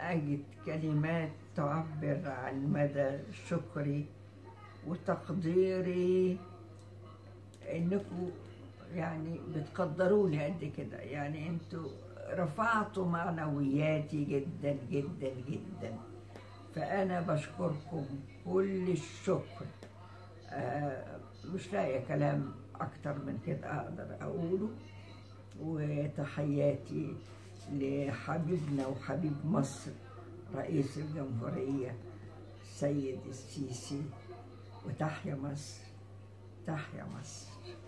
أجد كلمات تعبر عن مدى شكري وتقديري انكم يعني بتقدروني قد كده يعني انتوا رفعتوا معنوياتي جدا جدا جدا فانا بشكركم كل الشكر آه مش لاقي كلام اكتر من كده اقدر اقوله وتحياتي لحبيبنا وحبيب مصر رئيس الجمهورية السيد السيسي وتحيا مصر تحيا مصر